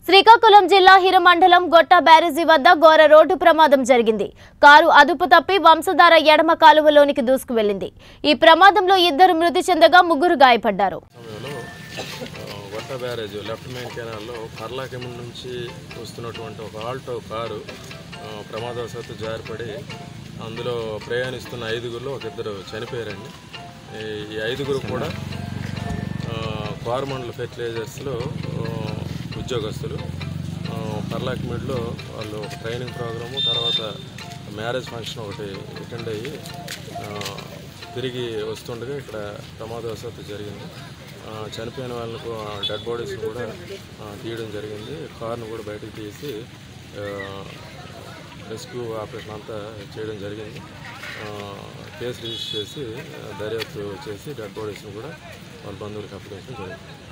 శ్రీకాకుళం జిల్లా హిరమండలం గొట్ట బ్యారేజీ వద్ద ఘోర రోడ్డు ప్రమాదం జరిగింది కారు అదుపు తప్పి వంశధార ఎడమ కాలువలోనికి దూసుకువెళ్లింది ఈ ప్రమాదంలో ఇద్దరు మృతి చెందగా ముగ్గురు గాయపడ్డారు సమయంలో ఆ, వట్ట బ్యారేజ్ లెఫ్ట్ మెయిన్ కెనాల్లో పర్లాకెమ్ నుంచి వస్తున్నటువంటి ఒక ఆల్టో కారు ఆ, ప్రమాదవశాత్తు జారిపడి అందులో ప్రయాణిస్తున్న ఐదుగురిలో ఒక ఇద్దరు చనిపోయారండి ఈ- ఈ ఐదుగురు కూడా ఆ, కోరమండల ఫెర్టిలైజర్స్లో ఆ, ఉద్యోగస్తులు ఆ, పర్లాకిమిడ్లో వాళ్ళు ఒక ట్రైనింగ్ ప్రోగ్రాము తర్వాత మ్యారేజ్ ఫంక్షన్ ఒకటి అటెండ్ అయ్యి ఆ, తిరిగి వస్తుండగా ఇక్కడ ప్రమాదవశాత్తు జరిగింది ఆ, చనిపోయిన వాళ్ళకు డెడ్ బాడీస్ కూడా ఆ, తీయడం జరిగింది కార్ను కూడా బయటకు తీసి ఆ, రెస్క్యూ ఆపరేషన్ అంతా చేయడం జరిగింది ఆ, కేసు రిజిస్టర్ చేసి ఆ, దర్యాప్తు చేసి డెడ్ బాడీస్ని కూడా వాళ్ళ బంధువులకు అప్పగించడం జరిగింది